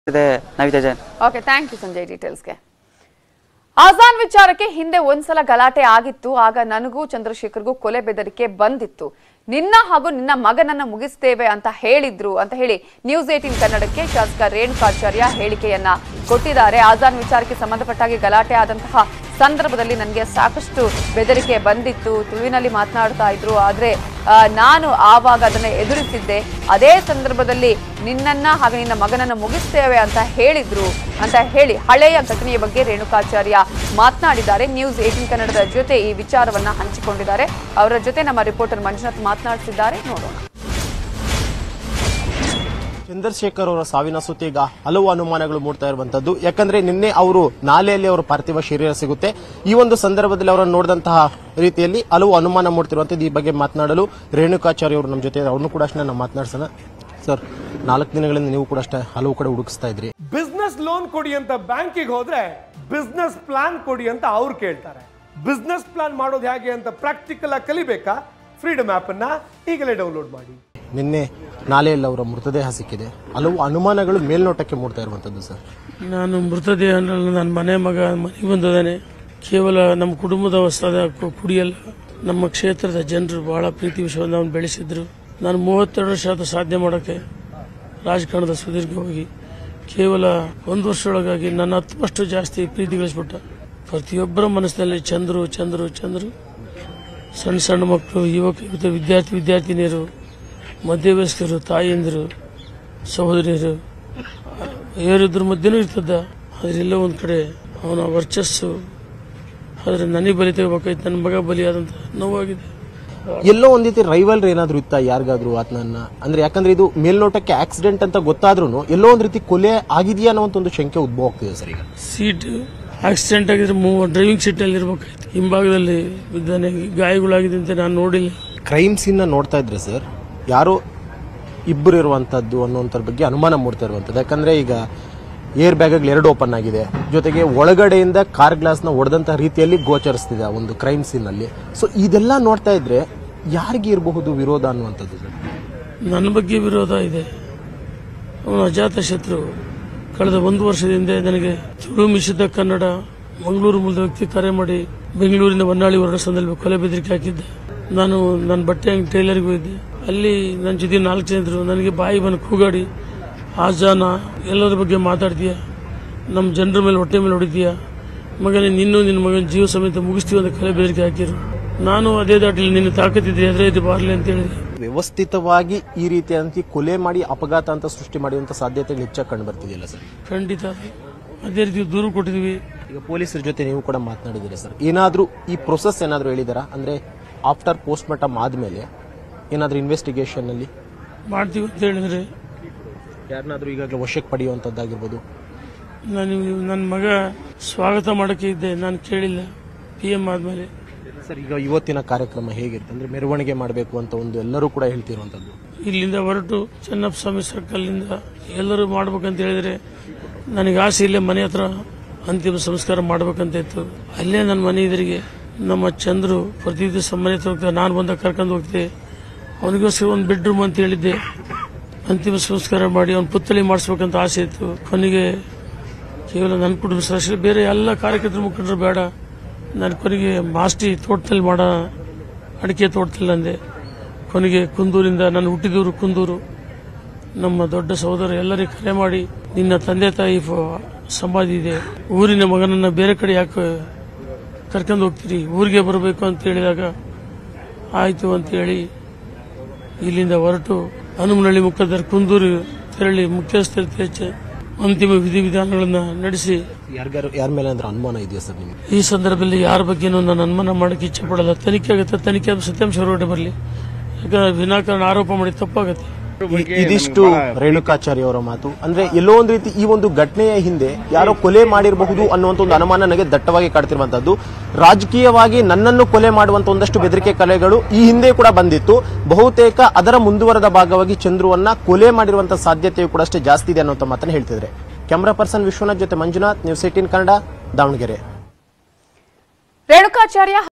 ಇದೆ Navitha Jain okay thank you Sanjay ಡೀಟೇಲ್ಸ್ಗೆ ಆಜಾನ್ ವಿಚಾರಕ್ಕೆ ಹಿಂದೆ ಒಂದ್ಸಲ ಗಲಾಟೆ ಆಗಿತ್ತು ಆಗ ನನಗೂ ಚಂದ್ರಶೇಖರ್ಗೂ ಕೊಲೆ ಬೆದರಿಕೆ ಬಂದಿತ್ತು ನಿನ್ನ ಹಾಗೂ ನಿನ್ನ ಮಗನನ್ನ ಮುಗಿಸ್ತೇವೆ ಅಂತ ಹೇಳಿದ್ರು ಅಂತ ಹೇಳಿ ನ್ಯೂಸ್ ಏಟೀನ್ ಕನ್ನಡಕ್ಕೆ ಶಾಸಕ ರೇಣುಕಾಚಾರ್ಯ ಹೇಳಿಕೆಯನ್ನ ಕೊಟ್ಟಿದ್ದಾರೆ ಆಜಾನ್ ವಿಚಾರಕ್ಕೆ ಸಂಬಂಧಪಟ್ಟಾಗಿ ಗಲಾಟೆ ಆದಂತಹ ಸಂದರ್ಭದಲ್ಲಿ ನನಗೆ ಸಾಕಷ್ಟು ಬೆದರಿಕೆ ಬಂದಿತ್ತು ತುಳುವಿನಲ್ಲಿ ಮಾತನಾಡ್ತಾ ಇದ್ರು ಆದ್ರೆ ಆ, ನಾನು ಆವಾಗ ಅದನ್ನ ಎದುರಿಸಿದ್ದೆ ಅದೇ ಸಂದರ್ಭದಲ್ಲಿ ನಿನ್ನನ್ನ ಹಾಗೆ ನಿನ್ನ ಮಗನನ್ನ ಮುಗಿಸ್ತೇವೆ ಅಂತ ಹೇಳಿದ್ರು ಅಂತ ಹೇಳಿ ಹಳೆಯ ಘಟನೆಯ ಬಗ್ಗೆ ರೇಣುಕಾಚಾರ್ಯ ಮಾತನಾಡಿದ್ದಾರೆ ನ್ಯೂಸ್ ಏಟೀನ್ ಕನ್ನಡದ ಜೊತೆ ಈ ವಿಚಾರವನ್ನ ಹಂಚಿಕೊಂಡಿದ್ದಾರೆ ಅವರ ಜೊತೆ ನಮ್ಮ ರಿಪೋರ್ಟರ್ ಮಂಜುನಾಥ್ ಮಾತನಾಡಿಸಿದ್ದಾರೆ ನೋಡೋಣ ಚಂದ್ರಶೇಖರ್ ಅವರ ಸಾವಿನ ಸುತ್ತ ಈಗ ಹಲವು ಅನುಮಾನಗಳು ಮೂಡ್ತಾ ಇರುವಂತದ್ದು ಯಾಕಂದ್ರೆ ನಿನ್ನೆ ಅವರು ನಾಲೆಯಲ್ಲಿ ಅವರ ಪಾರ್ಥಿವ ಶರೀರ ಸಿಗುತ್ತೆ ಈ ಒಂದು ಸಂದರ್ಭದಲ್ಲಿ ಅವರನ್ನು ನೋಡಿದಂತಹ ರೀತಿಯಲ್ಲಿ ಹಲವು ಅನುಮಾನ ಮೂಡ್ತಿರುವಂತದ್ದು ಈ ಬಗ್ಗೆ ಮಾತನಾಡಲು ರೇಣುಕಾಚಾರ್ಯ ಅವರು ನಮ್ಮ ಜೊತೆ ಅವ್ರನ್ನು ಕೂಡ ಅಷ್ಟೇ ನಾವು ಮಾತನಾಡ್ಸೋಣ ಸರ್ ನಾಲ್ಕು ದಿನಗಳಿಂದ ನೀವು ಕೂಡ ಅಷ್ಟೇ ಹಲವು ಕಡೆ ಹುಡುಕಿಸ್ತಾ ಇದ್ರಿ ಬಿಸ್ನೆಸ್ ಲೋನ್ ಕೊಡಿ ಅಂತ ಬ್ಯಾಂಕಿಗೆ ಹೋದ್ರೆ ಬಿಸ್ನೆಸ್ ಪ್ಲಾನ್ ಕೊಡಿ ಅಂತ ಅವ್ರು ಕೇಳ್ತಾರೆ ಬಿಸ್ನೆಸ್ ಪ್ಲಾನ್ ಮಾಡೋದು ಹೇಗೆ ಅಂತ ಪ್ರಾಕ್ಟಿಕಲ್ ಆಗಿ ಕಲಿಬೇಕಾ ಫ್ರೀಡಮ್ ಆಪ್ ಅನ್ನ ಈಗಲೇ ಡೌನ್ಲೋಡ್ ಮಾಡಿ ನಿನ್ನೆ ನಾಲೆಯಲ್ಲಿ ಅವರ ಮೃತದೇಹ ಸಿಕ್ಕಿದೆ ಹಲವು ಅನುಮಾನಗಳು ಮೇಲ್ನೋಟಕ್ಕೆ ಮೂಡ್ತಾ ಇರುವಂತದ್ದು ಸರ್ ನಾನು ಮೃತದೇಹ ಅನ್ನಲ್ಲ ನನ್ನ ಮನೆ ಮಗ ಮನೆಗೆ ಬಂದಿದ್ದಾನೆ ಕೇವಲ ನಮ್ಮ ಕುಟುಂಬದ ಹೊಸದ ಕು- ಕುಡಿಯಲ್ಲ ನಮ್ಮ ಕ್ಷೇತ್ರದ ಜನರು ಬಹಳ ಪ್ರೀತಿ ವಿಷಯವನ್ನು ಅವನು ಬೆಳೆಸಿದ್ರು ನಾನು ಮೂವತ್ತೆರಡು ವರ್ಷ ಆದ ಸಾಧನೆ ಮಾಡೋಕ್ಕೆ ರಾಜಕಾರಣದ ಸುದೀರ್ಘವಾಗಿ ಕೇವಲ ಒಂದು ವರ್ಷದೊಳಗಾಗಿ ನನ್ನ ಹತ್ತಷ್ಟು ಜಾಸ್ತಿ ಪ್ರೀತಿ ಗಳಿಸ್ಬಿಟ್ಟ ಪ್ರತಿಯೊಬ್ಬರ ಮನಸ್ಸಿನಲ್ಲಿ ಚಂದ್ರು ಚಂದ್ರು ಚಂದ್ರು ಸಣ್ಣ ಸಣ್ಣ ಮಕ್ಕಳು ಯುವಕ ಯುವತ ವಿದ್ಯಾರ್ಥಿ ವಿದ್ಯಾರ್ಥಿನಿಯರು ಮಧ್ಯವಯಸ್ಕರು ತಾಯಿಯಂದಿರು ಸಹೋದರಿಯರು ಯಾರಿದ್ರ ಮಧ್ಯನೂ ಇರ್ತದ ಅದರೆಲ್ಲ ಒಂದು ಕಡೆ ಅವನ ವರ್ಚಸ್ಸು ಆದರೆ ನನಗೆ ಬಲಿ ತೆಗಬೇಕಾಯ್ತು ನನ್ನ ಮಗ ಬಲಿಯಾದಂತ ನೋವಾಗಿದೆ ಎಲ್ಲೋ ಒಂದ್ ರೀತಿ ರೈವಲ್ ಏನಾದ್ರು ಇತ್ತ ಯಾರಿಗಾದ್ರು ಆತನನ್ನ ಅಂದ್ರೆ ಯಾಕಂದ್ರೆ ಇದು ಮೇಲ್ನೋಟಕ್ಕೆ ಆಕ್ಸಿಡೆಂಟ್ ಅಂತ ಗೊತ್ತಾದ್ರೂ ಎಲ್ಲೋ ಒಂದ್ ರೀತಿ ಕೊಲೆ ಆಗಿದೆಯಾ ಅನ್ನೋ ಒಂದು ಶಂಕೆ ಉದ್ಭವ ಆಗ್ತಿದೆ ಸರ್ ಈಗ ಸೀಟ್ ಆಕ್ಸಿಡೆಂಟ್ ಆಗಿದ್ರೆ ಮೂವ ಡ್ರೈವಿಂಗ್ ಸೀಟಲ್ಲಿ ಇರ್ಬೇಕಾಯ್ತು ಹಿಂಭಾಗದಲ್ಲಿ ಬಿದ್ದಾನೆ ಗಾಯಗಳಾಗಿದೆ ಅಂತ ನಾನು ನೋಡಿಲ್ಲ ಕ್ರೈಮ್ ಸೀನ್ ನೋಡ್ತಾ ಇದ್ರೆ ಸರ್ ಯಾರೋ ಇಬ್ಬರು ಇರುವಂತದ್ದು ಅನ್ನೋಂಥರ ಬಗ್ಗೆ ಅನುಮಾನ ಮೂಡ್ತಾ ಇರುವಂತದ್ದು ಯಾಕಂದ್ರೆ ಈಗ ಏರ್ ಬ್ಯಾಗ್ ಎರಡು ಓಪನ್ ಆಗಿದೆ ಜೊತೆಗೆ ಒಳಗಡೆಯಿಂದ ಕಾರ್ ಗ್ಲಾಸ್ ನ ಹೊಡೆದಂತ ರೀತಿಯಲ್ಲಿ ಗೋಚರಿಸ್ತಿದೆ ಆ ಒಂದು ಕ್ರೈಮ್ ಸೀನ್ ಅಲ್ಲಿ ಸೊ ಇದೆಲ್ಲ ನೋಡ್ತಾ ಇದ್ರೆ ಯಾರಿಗೆ ಇರಬಹುದು ವಿರೋಧ ಅನ್ನುವಂಥದ್ದು ಸರ್ ನನ್ನ ಬಗ್ಗೆ ವಿರೋಧ ಇದೆ ಅವನು ಅಜಾತ ಶತ್ರು ಕಳೆದ ಒಂದು ವರ್ಷದ ಹಿಂದೆ ನನಗೆ ತುಳು ಮಿಶ್ರಿತ ಕನ್ನಡ ಮಂಗಳೂರು ಮೂಲದ ವ್ಯಕ್ತಿ ಕರೆ ಮಾಡಿ ಬೆಂಗಳೂರಿನ ಹೊನ್ನಾಳಿ ಹೊರಡಸಂದಲ್ಲಿ ಕೊಲೆ ಬೆದರಿಕೆ ಹಾಕಿದ್ದೆ ನಾನು ನನ್ನ ಬಟ್ಟೆ ಅಂಗಡಿ ಟೈಲರ್ಗೆ ಹೋಗಿದ್ದೆ ಅಲ್ಲಿ ನನ್ನ ಜೊತೆ ನಾಲ್ಕು ಜನ ಇದ್ರು ನನಗೆ ಬಾಯಿ ಬಂದು ಕೂಗಾಡಿ ಆ ಜನ ಎಲ್ಲರ ಬಗ್ಗೆ ಮಾತಾಡ್ತೀಯ ನಮ್ಮ ಜನರ ಮೇಲೆ ಹೊಟ್ಟೆ ಮೇಲೆ ಹೊಡಿತೀಯ ಮಗನೇ ನಿನ್ನೂ ನಿನ್ನ ಮಗನ ಜೀವ ಸಮೇತ ಮುಗಿಸ್ತೀವಿ ಅಂತ ಕೊಲೆ ಬೆದರಿಕೆ ಹಾಕಿರು ನಾನು ಅದೇ ದಾಟಿಲಿ ನಿನ್ನ ತಾಕತ್ತಿದ್ರೆ ಎದುರೇ ಇದು ಬಾರ್ಲಿ ಅಂತ ಹೇಳಿದೆ ವ್ಯವಸ್ಥಿತವಾಗಿ ಈ ರೀತಿಯಾದಂತ ಕೊಲೆ ಮಾಡಿ ಅಪಘಾತ ಅಂತ ಸೃಷ್ಟಿ ಮಾಡುವಂತ ಸಾಧ್ಯತೆಗಳು ಹೆಚ್ಚಾಗಿ ಕಂಡು ಬರ್ತಿದೆಯಲ್ಲ ಸರ್ ಖಂಡಿತ ಅದೇ ರೀತಿ ದೂರು ಕೊಟ್ಟಿದ್ವಿ ಈಗ ಪೊಲೀಸರ ಜೊತೆ ನೀವು ಕೂಡ ಮಾತನಾಡಿದ್ದೀರಾ ಸರ್ ಏನಾದರೂ ಈ ಪ್ರೊಸೆಸ್ ಏನಾದರೂ ಹೇಳಿದಾರಾ ಅಂದ್ರೆ ಆಫ್ಟರ್ ಪೋಸ್ಟ್ ಮಾರ್ಟಮ್ ಆದ್ಮೇಲೆ ಏನಾದರೂ ಇನ್ವೆಸ್ಟಿಗೇಷನ್ ಅಲ್ಲಿ ಮಾಡ್ತೀವಿ ಅಂತ ಹೇಳಿದ್ರೆ ಯಾರನ್ನಾದ್ರೂ ಈಗಾಗಲೇ ವಶಕ್ಕೆ ಪಡೆಯುವಂಥದ್ದಾಗಿರ್ಬೋದು ನಾನು ನನ್ನ ಮಗ ಸ್ವಾಗತ ಮಾಡೋಕ್ಕೆ ಇದ್ದೆ ನಾನು ಕೇಳಿಲ್ಲ ಪಿ ಎಂ ಆದ್ಮೇಲೆ ಸರ್ ಈಗ ಇವತ್ತಿನ ಕಾರ್ಯಕ್ರಮ ಹೇಗಿರುತ್ತೆ ಅಂದ್ರೆ ಮೆರವಣಿಗೆ ಮಾಡಬೇಕು ಅಂತ ಒಂದು ಎಲ್ಲರೂ ಕೂಡ ಹೇಳ್ತಿರುವಂಥದ್ದು ಇಲ್ಲಿಂದ ಹೊರಟು ಚೆನ್ನಪ್ಪ ಸ್ವಾಮಿ ಸರ್ಕಲ್ನಿಂದ ಎಲ್ಲರೂ ಮಾಡ್ಬೇಕಂತ ಹೇಳಿದ್ರೆ ನನಗೆ ಆಸೆ ಇಲ್ಲೇ ಮನೆ ಹತ್ರ ಅಂತಿಮ ಸಂಸ್ಕಾರ ಮಾಡ್ಬೇಕಂತ ಇತ್ತು ಅಲ್ಲೇ ನನ್ನ ಮನೆ ಎದುರಿಗೆ ನಮ್ಮ ಚಂದ್ರು ಪ್ರತಿ ದಿವಸ ಮನೆ ಹತ್ರ ಹೋಗ್ತಾರೆ ನಾನು ಬಂದಾಗ ಕರ್ಕೊಂಡು ಹೋಗ್ತೆ ಅವನಿಗೋಸ್ಕರ ಒಂದು ಬೆಡ್ರೂಮ್ ಅಂತ ಹೇಳಿದ್ದೆ ಅಂತಿಮ ಸಂಸ್ಕಾರ ಮಾಡಿ ಅವ್ನ ಪುತ್ಥಳಿ ಮಾಡಿಸ್ಬೇಕಂತ ಆಸೆ ಇತ್ತು ಕೊನೆಗೆ ಕೇವಲ ನನ್ನ ಕುಟುಂಬ ಸದಸ್ಯರು ಬೇರೆ ಎಲ್ಲ ಕಾರ್ಯಕರ್ತರ ಮುಖಂಡರು ಬೇಡ ನಾನು ಕೊನೆಗೆ ಮಾಸ್ಟಿ ತೋಟದಲ್ಲಿ ಮಾಡೋ ಅಡಿಕೆ ತೋಟದಲ್ಲಿ ಅಂದೆ ಕೊನೆಗೆ ಕುಂದೂರಿಂದ ನಾನು ಹುಟ್ಟಿದೂರು ಕುಂದೂರು ನಮ್ಮ ದೊಡ್ಡ ಸಹೋದರ ಎಲ್ಲರಿಗೂ ಕರೆ ಮಾಡಿ ನಿನ್ನ ತಂದೆ ತಾಯಿ ಫ- ಸಮಾಧಿ ಇದೆ ಊರಿನ ಮಗನನ್ನ ಬೇರೆ ಕಡೆ ಯಾಕೆ ಕರ್ಕೊಂಡು ಹೋಗ್ತೀರಿ ಊರಿಗೆ ಬರಬೇಕು ಅಂತ ಹೇಳಿದಾಗ ಆಯಿತು ಅಂತ ಹೇಳಿ ಇಲ್ಲಿಂದ ಹೊರಟು ಹನುಮನಹಳ್ಳಿ ಮುಖಾಂತರ ಕುಂದೂರು ತೆರಳಿ ಮುಖ್ಯಸ್ಥರ ಹೆಚ್ಚು ಅಂತಿಮ ವಿಧಿವಿಧಾನಗಳನ್ನ ನಡೆಸಿ ಯಾರಿಗಾರು ಯಾರ ಮೇಲೆ ಅಂದ್ರೆ ಅನುಮಾನ ಇದೆಯಾ ಸರ್ ನಿಮಗೆ ಈ ಸಂದರ್ಭದಲ್ಲಿ ಯಾರ ಬಗ್ಗೆನೂ ನಾನು ಅನುಮಾನ ಮಾಡಕ್ಕೆ ಇಚ್ಛೆ ಪಡಲ್ಲ ತನಿಖೆ ಆಗುತ್ತೆ ತನಿಖೆ ಆದ ಸತ್ಯಾಂಶ ಹೊರಗಡೆ ಬರಲಿ ಯಾಕಂದ್ರೆ ವಿನಾಕಾರಣ ಆರೋಪ ಮಾಡಿ ತಪ್ಪಾಗುತ್ತೆ ಇದಿಷ್ಟು ರೇಣುಕಾಚಾರ್ಯ ಅವರ ಮಾತು ಅಂದ್ರೆ ಎಲ್ಲೋ ಒಂದು ರೀತಿ ಈ ಒಂದು ಘಟನೆಯ ಹಿಂದೆ ಯಾರೋ ಕೊಲೆ ಮಾಡಿರಬಹುದು ಅನ್ನುವಂತ ಒಂದು ಅನುಮಾನ ನನಗೆ ದಟ್ಟವಾಗಿ ಕಾಡ್ತಿರುವಂತದ್ದು ರಾಜಕೀಯವಾಗಿ ನನ್ನನ್ನು ಕೊಲೆ ಮಾಡುವಂತ ಒಂದಷ್ಟು ಬೆದರಿಕೆ ಕಲೆಗಳು ಈ ಹಿಂದೆ ಕೂಡ ಬಂದಿತ್ತು ಬಹುತೇಕ ಅದರ ಮುಂದುವರೆದ ಭಾಗವಾಗಿ ಚಂದ್ರುವನ್ನ ಕೊಲೆ ಮಾಡಿರುವಂತ ಸಾಧ್ಯತೆಯು ಕೂಡ ಅಷ್ಟೇ ಜಾಸ್ತಿ ಇದೆ ಅನ್ನುವಂತ ಮಾತನ್ನ ಹೇಳ್ತಿದ್ರೆ ಕ್ಯಾಮರಾ ಪರ್ಸನ್ ವಿಶ್ವನಾಥ್ ಜೊತೆ ಮಂಜುನಾಥ್ ನ್ಯೂಸ್ ಏಟೀನ್ ಕನ್ನಡ ದಾವಣಗೆರೆ ರೇಣುಕಾಚಾರ್ಯ